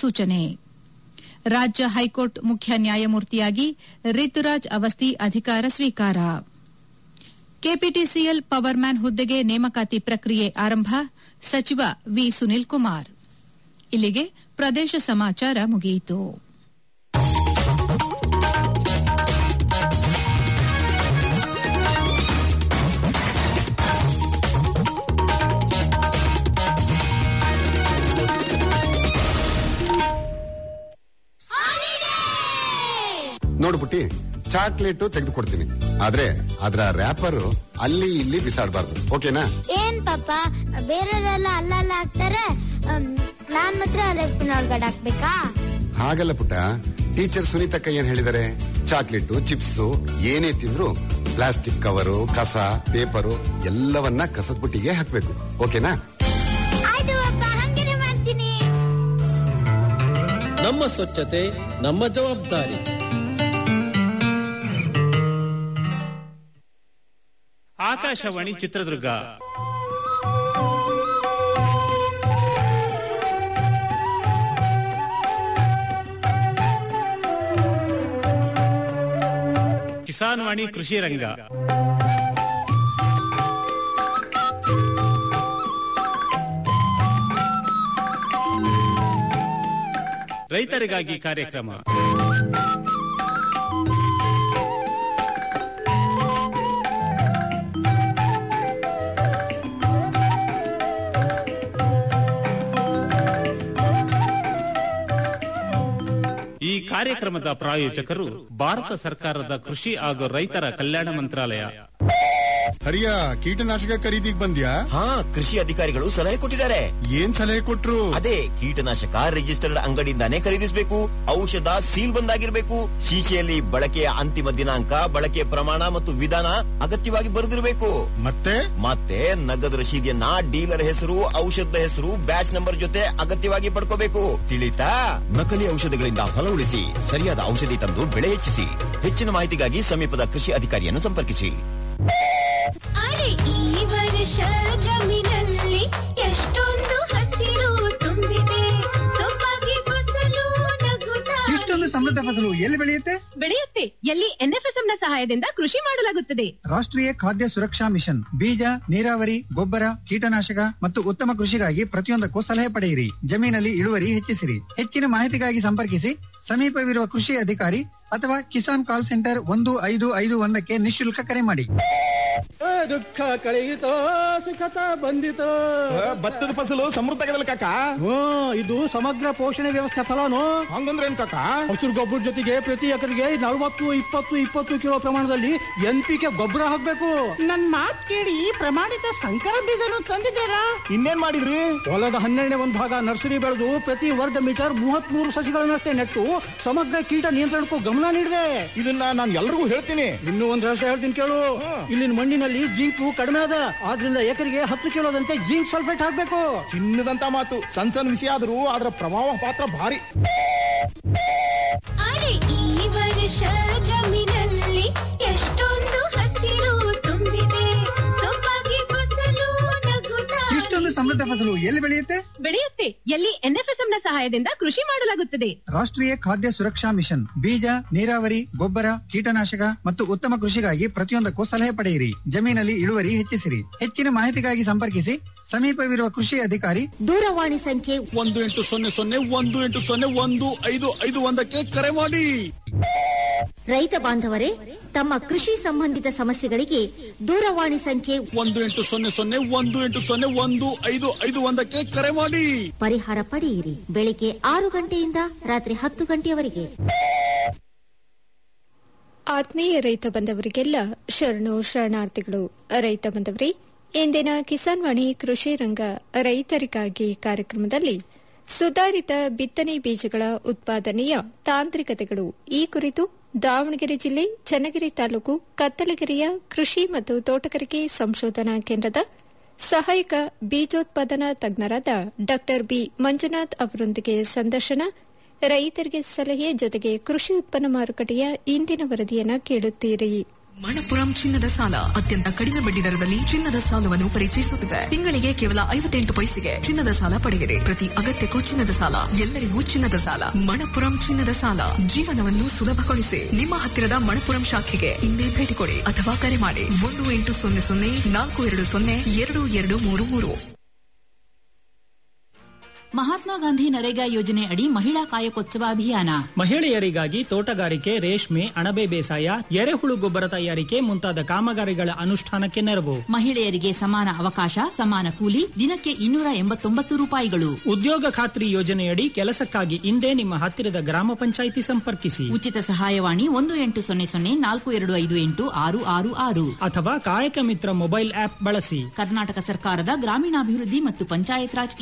ಸೂಚನೆ ರಾಜ್ಯ ಹೈಕೋರ್ಟ್ ಮುಖ್ಯ ನ್ಯಾಯಮೂರ್ತಿಯಾಗಿ ರಿತುರಾಜ್ ಅವಸ್ತಿ ಅಧಿಕಾರ ಸ್ವೀಕಾರ ಕೆಪಿಟಿಸಿಎಲ್ ಪವರ್ಮ್ಯಾನ್ ಹುದ್ದೆಗೆ ನೇಮಕಾತಿ ಪ್ರಕ್ರಿಯೆ ಆರಂಭ ಸಚಿವ ವಿ ಸುನಿಲ್ ಕುಮಾರ್ ಇಲ್ಲಿಗೆ ಪ್ರದೇಶ ಸಮಾಚಾರ ಮುಗಿಯಿತು ನೋಡು ಪುಟ್ಟಿ ಚಾಕ್ಲೇಟ್ ತೆಗೆದುಕೊಡ್ತೀನಿ ಆದ್ರೆ ಅದರ ರ್ಯಾಪರ್ ಅಲ್ಲಿ ಇಲ್ಲಿ ಬಿಸಾಡಬಾರ್ದು ಓಕೆನಾ ಏನ್ ಪಾಪ ಬೇರೆಯವರೆಲ್ಲ ಅಲ್ಲಲ್ಲ ಹಾಕ್ತಾರೆ ಅಮ್, ನಾನ್ ಮಾತ್ರ ಡಸ್ಟ್ಬಿನ್ ಒಳಗಡೆ ಹಾಕ್ಬೇಕಾ ಹಾಗಲ್ಲ ಪುಟ್ಟ ಟೀಚರ್ ಸುನೀತಕ್ಕ ಏನ್ ಹೇಳಿದಾರೆ ಚಾಕ್ಲೇಟ್ ಚಿಪ್ಸ್ ಏನೇ ತಿಂದ್ರು ಪ್ಲಾಸ್ಟಿಕ್ ಕವರು ಕಸ ಪೇಪರು ಎಲ್ಲವನ್ನ ಕಸದ ಬುಟ್ಟಿಗೆ ಹಾಕ್ಬೇಕು ಓಕೆನಾ ಆಯ್ತು ಪಾಪ ಹಂಗೇನೆ ಮಾಡ್ತೀನಿ ನಮ್ಮ ಸ್ವಚ್ಛತೆ ನಮ್ಮ ಜವಾಬ್ದಾರಿ ಆಕಾಶವಾಣಿ ಚಿತ್ರದುರ್ಗ ಕಿಸಾನ್ ವಾಣಿ ಕೃಷಿ ರಂಗ ರೈತರಿಗಾಗಿ ಕಾರ್ಯಕ್ರಮ ಈ ಕಾರ್ಯಕ್ರಮದ ಪ್ರಾಯೋಜಕರು ಭಾರತ ಸರ್ಕಾರದ ಕೃಷಿ ಹಾಗೂ ರೈತರ ಕಲ್ಯಾಣ ಮಂತ್ರಾಲಯ ಹರಿಯ ಕೀಟನಾಶಕ ಖರೀದಿಗ್ ಬಂದ್ಯಾ ಹಾ ಕೃಷಿ ಅಧಿಕಾರಿಗಳು ಸಲಹೆ ಕೊಟ್ಟಿದ್ದಾರೆ ಏನ್ ಸಲಹೆ ಕೊಟ್ರು ಅದೇ ಕೀಟನಾಶಕ ರಿಜಿಸ್ಟರ್ಡ್ ಅಂಗಡಿಯಿಂದಾನೇ ಖರೀದಿಸಬೇಕು ಔಷಧ ಸೀಲ್ ಬಂದಾಗಿರ್ಬೇಕು ಶೀಶೆಯಲ್ಲಿ ಬಳಕೆಯ ಅಂತಿಮ ದಿನಾಂಕ ಬಳಕೆಯ ಪ್ರಮಾಣ ಮತ್ತು ವಿಧಾನ ಅಗತ್ಯವಾಗಿ ಬರೆದಿರಬೇಕು ಮತ್ತೆ ಮತ್ತೆ ನಗದು ರಶೀದಿಯನ್ನ ಡೀಲರ್ ಹೆಸರು ಔಷಧದ ಹೆಸರು ಬ್ಯಾಚ್ ನಂಬರ್ ಜೊತೆ ಅಗತ್ಯವಾಗಿ ಪಡ್ಕೋಬೇಕು ತಿಳಿತಾ ನಕಲಿ ಔಷಧಗಳಿಂದ ಹೊಲ ಉಳಿಸಿ ಸರಿಯಾದ ಔಷಧಿ ತಂದು ಬೆಳೆ ಹೆಚ್ಚಿಸಿ ಹೆಚ್ಚಿನ ಮಾಹಿತಿಗಾಗಿ ಸಮೀಪದ ಕೃಷಿ ಅಧಿಕಾರಿಯನ್ನು ಸಂಪರ್ಕಿಸಿ ಅರೆ ಈ ವರ್ಷ ಜಮೀನಲ್ಲಿ ಎಷ್ಟೊಂದು ಹಸಿರು ತುಂಬಿದೆ ಸೊಬಗೆ ಫಸಲು ನಗುತ್ತಾ ಇಷ್ಟೊಂದು ಸಮೃದ್ಧ ಫಸಲು ಎಲ್ಲಿ ಬೆಳೆಯುತ್ತೆ ಬೆಳೆಯುತ್ತೆ ಎಲ್ಲಿ ಎನ್ಎಫ್ಎಸ್ಎಂ ನ ಸಹಾಯದಿಂದ ಕೃಷಿ ಮಾಡಲಾಗುತ್ತದೆ ರಾಷ್ಟ್ರೀಯ ಖಾದ್ಯ ಸುರಕ್ಷಾ ಮಿಷನ್ ಬೀಜ ನೀರಾವರಿ ಗೊಬ್ಬರ ಕೀಟನಾಶಕ ಮತ್ತು ಉತ್ತಮ ಕೃಷಿಗಾಗಿ ಪ್ರತಿಯೊಂದಕ್ಕೂ ಸಲಹೆ ಪಡೆಯಿರಿ ಜಮೀನಲ್ಲಿ ಇಳುವರಿ ಹೆಚ್ಚಿಸಿರಿ ಹೆಚ್ಚಿನ ಮಾಹಿತಿಗಾಗಿ ಸಂಪರ್ಕಿಸಿ ಸಮೀಪವಿರುವ ಕೃಷಿ ಅಧಿಕಾರಿ ಅಥವಾ ಕಿಸಾನ್ ಕಾಲ್ ಸೆಂಟರ್ ಒಂದು ಐದು ಐದು ಒಂದಕ್ಕೆ ನಿಶುಲ್ಕ ಕರೆ ಮಾಡಿ ದುಃಖ ಕಳೆಯಿತೋ ಸುಖತ ಬಂದಿತೋ ಭತ್ತದ ಫಸಲು ಸಮೃದ್ಧ ಆಗದಲ್ಲ ಕಾಕ ಇದು ಸಮಗ್ರ ಪೋಷಣೆ ವ್ಯವಸ್ಥೆ ಫಲಾನು ಹಂಗಂದ್ರೆ ಏನ್ ಕಾಕ ಹಸಿರು ಗೊಬ್ಬರ ಜೊತೆಗೆ ಪ್ರತಿ ಎಕರೆಗೆ ನಲವತ್ತು ಇಪ್ಪತ್ತು ಇಪ್ಪತ್ತು ಕಿಲೋ ಪ್ರಮಾಣದಲ್ಲಿ ಎನ್ ಪಿ ಕೆ ಗೊಬ್ಬರ ಹಾಕ್ಬೇಕು ನನ್ ಮಾತ್ ಕೇಳಿ ಪ್ರಮಾಣಿತ ಸಂಕರ ಬೀಜನು ತಂದಿದ್ದಾರಾ ಇನ್ನೇನ್ ಮಾಡಿದ್ರಿ ಹೊಲದ ಹನ್ನೆರಡನೇ ಒಂದು ಭಾಗ ನರ್ಸರಿ ಬೆಳೆದು ಪ್ರತಿ ವರ್ಗ ಮೀಟರ್ ಮೂವತ್ತ್ ಮೂರು ಸಸಿಗಳನ್ನಷ್ಟೇ ನೆಟ್ಟು ಸಮಗ್ರ ಕೀಟ ನಿಯಂತ್ರಣಕ್ಕೂ ಗಮನ ನೀಡಿದೆ ಇದನ್ನ ನಾನು ಎಲ್ರಿಗೂ ಹೇಳ್ತೀನಿ ಇನ್ನೂ ಒಂದ್ ರಹಸ್ಯ ಹೇಳ್ತೀನಿ ಕೇಳು ಇಲ್ಲಿನ ಮಣ್ಣಿನಲ್ಲಿ ಜಿಂಕು ಕಡಿಮೆ ಅದ ಆದ್ರಿಂದ ಎಕರೆಗೆ ಹತ್ತು ಕಿಲೋದಂತೆ ಜಿಂಕ್ ಸಲ್ಫೇಟ್ ಹಾಕ್ಬೇಕು ಚಿನ್ನದಂತ ಮಾತು ಸಣ್ಣ ಸಣ್ಣ ವಿಷಯ ಆದ್ರೂ ಅದರ ಪ್ರಭಾವ ಪಾತ್ರ ಭಾರಿ ಅರೆ ಈ ವರ್ಷ ಜಮೀನಲ್ಲಿ ಎಷ್ಟೊಂದು ಹಸಿರು ತುಂಬಿದೆ ಸೊಬಗೆ ಫಸಲು ನಗುತ್ತಾ ಇಷ್ಟೊಂದು ಸಮೃದ್ಧ ಫಸಲು ಎಲ್ಲಿ ಬೆಳೆಯುತ್ತೆ ಬೆಳೆಯುತ್ತೆ ಎಲ್ಲಿ ಎನ್ಎಫ್ಎಸ್ಎಂ ನ ಸಹಾಯದಿಂದ ಕೃಷಿ ಮಾಡಲಾಗುತ್ತದೆ ರಾಷ್ಟ್ರೀಯ ಖಾದ್ಯ ಸುರಕ್ಷಾ ಮಿಷನ್ ಬೀಜ ನೀರಾವರಿ ಗೊಬ್ಬರ ಕೀಟನಾಶಕ ಮತ್ತು ಉತ್ತಮ ಕೃಷಿಗಾಗಿ ಪ್ರತಿಯೊಂದಕ್ಕೂ ಸಲಹೆ ಪಡೆಯಿರಿ ಜಮೀನಲ್ಲಿ ಇಳುವರಿ ಹೆಚ್ಚಿಸಿರಿ ಹೆಚ್ಚಿನ ಮಾಹಿತಿಗಾಗಿ ಸಂಪರ್ಕಿಸಿ ಸಮೀಪವಿರುವ ಕೃಷಿ ಅಧಿಕಾರಿ ದೂರವಾಣಿ ಸಂಖ್ಯೆ ಒಂದು ಎಂಟು ಸೊನ್ನೆ ಸೊನ್ನೆ ಒಂದು ಎಂಟು ಸೊನ್ನೆ ಒಂದು ಐದು ಐದು ಒಂದಕ್ಕೆ ಕರೆ ಮಾಡಿ ರೈತ ಬಾಂಧವರೇ ತಮ್ಮ ಕೃಷಿ ಸಂಬಂಧಿತ ಸಮಸ್ಯೆಗಳಿಗೆ ದೂರವಾಣಿ ಸಂಖ್ಯೆ ಒಂದು ಎಂಟು ಸೊನ್ನೆ ಸೊನ್ನೆ ಒಂದು ಎಂಟು ಸೊನ್ನೆ ಒಂದು ಐದು ಐದು ಒಂದಕ್ಕೆ ಕರೆ ಮಾಡಿ ಪರಿಹಾರ ಪಡೆಯಿರಿ ಬೆಳಿಗ್ಗೆ ಆರು ಗಂಟೆಯಿಂದ ರಾತ್ರಿ ಹತ್ತು ಗಂಟೆಯವರೆಗೆ ಆತ್ಮೀಯ ರೈತ ಬಂದವರಿಗೆಲ್ಲ ಶರಣು ಶರಣಾರ್ಥಿಗಳು ರೈತ ಬಂದವರೇ ಇಂದಿನ ಕಿಸಾನ್ ವಾಣಿ ಕೃಷಿ ರಂಗ ರೈತರಿಗಾಗಿ ಕಾರ್ಯಕ್ರಮದಲ್ಲಿ ಸುಧಾರಿತ ಬಿತ್ತನೆ ಬೀಜಗಳ ಉತ್ಪಾದನೆಯ ತಾಂತ್ರಿಕತೆಗಳು ಈ ಕುರಿತು ದಾವಣಗೆರೆ ಜಿಲ್ಲೆ ಚನ್ನಗಿರಿ ತಾಲೂಕು ಕತ್ತಲಗಿರಿಯ ಕೃಷಿ ಮತ್ತು ತೋಟಗಾರಿಕೆ ಸಂಶೋಧನಾ ಕೇಂದ್ರದ ಸಹಾಯಕ ಬೀಜೋತ್ಪಾದನಾ ತಜ್ಞರಾದ ಡಾ ಬಿ ಮಂಜುನಾಥ್ ಅವರೊಂದಿಗೆ ಸಂದರ್ಶನ ರೈತರಿಗೆ ಸಲಹೆ ಜೊತೆಗೆ ಕೃಷಿ ಉತ್ಪನ್ನ ಮಾರುಕಟ್ಟೆಯ ಇಂದಿನ ವರದಿಯನ್ನ ಕೇಳುತ್ತೀರಿ ಮಣಪುರಂ ಚಿನ್ನದ ಸಾಲ ಅತ್ಯಂತ ಕಡಿಮೆ ಬಡ್ಡಿ ದರದಲ್ಲಿ ಚಿನ್ನದ ಸಾಲವನ್ನು ಪರಿಚಯಿಸುತ್ತಿದೆ ತಿಂಗಳಿಗೆ ಕೇವಲ ಐವತ್ತೆಂಟು ಪೈಸೆಗೆ ಚಿನ್ನದ ಸಾಲ ಪಡೆಯಿರಿ ಪ್ರತಿ ಅಗತ್ಯಕ್ಕೂ ಚಿನ್ನದ ಸಾಲ ಎಲ್ಲರಿಗೂ ಚಿನ್ನದ ಸಾಲ ಮಣಪುರಂ ಚಿನ್ನದ ಸಾಲ ಜೀವನವನ್ನು ಸುಲಭಗೊಳಿಸಿ ನಿಮ್ಮ ಹತ್ತಿರದ ಮಣಪುರಂ ಶಾಖೆಗೆ ಇಂದೇ ಭೇಟಿ ಕೊಡಿ ಅಥವಾ ಕರೆ ಮಾಡಿ ಒಂದು ಎಂಟು ಸೊನ್ನೆ ಸೊನ್ನೆ ನಾಲ್ಕು ಎರಡು ಸೊನ್ನೆ ಎರಡು ಎರಡು ಮೂರು ಮೂರು ಮಹಾತ್ಮ ಗಾಂಧಿ ನರೇಗಾ ಯೋಜನೆ ಅಡಿ ಮಹಿಳಾ ಕಾಯಕೋತ್ಸವ ಅಭಿಯಾನ ಮಹಿಳೆಯರಿಗಾಗಿ ತೋಟಗಾರಿಕೆ ರೇಷ್ಮೆ ಅಣಬೆ ಬೇಸಾಯ ಎರೆಹುಳು ಗೊಬ್ಬರ ತಯಾರಿಕೆ ಮುಂತಾದ ಕಾಮಗಾರಿಗಳ ಅನುಷ್ಠಾನಕ್ಕೆ ನೆರವು ಮಹಿಳೆಯರಿಗೆ ಸಮಾನ ಅವಕಾಶ ಸಮಾನ ಕೂಲಿ ದಿನಕ್ಕೆ ಇನ್ನೂರ ಎಂಬತ್ತೊಂಬತ್ತು ರೂಪಾಯಿಗಳು ಉದ್ಯೋಗ ಖಾತ್ರಿ ಯೋಜನೆಯಡಿ ಕೆಲಸಕ್ಕಾಗಿ ಇಂದೇ ನಿಮ್ಮ ಹತ್ತಿರದ ಗ್ರಾಮ ಪಂಚಾಯಿತಿ ಸಂಪರ್ಕಿಸಿ ಉಚಿತ ಸಹಾಯವಾಣಿ ಒಂದು ಎಂಟು ಸೊನ್ನೆ ಸೊನ್ನೆ ನಾಲ್ಕು ಎರಡು ಐದು ಎಂಟು ಆರು ಆರು ಆರು ಅಥವಾ ಕಾಯಕ ಮಿತ್ರ ಮೊಬೈಲ್ ಆಪ್ ಬಳಸಿ ಕರ್ನಾಟಕ ಸರ್ಕಾರದ ಗ್ರಾಮೀಣಾಭಿವೃದ್ಧಿ ಮತ್ತು ಪಂಚಾಯತ್ ರಾಜ್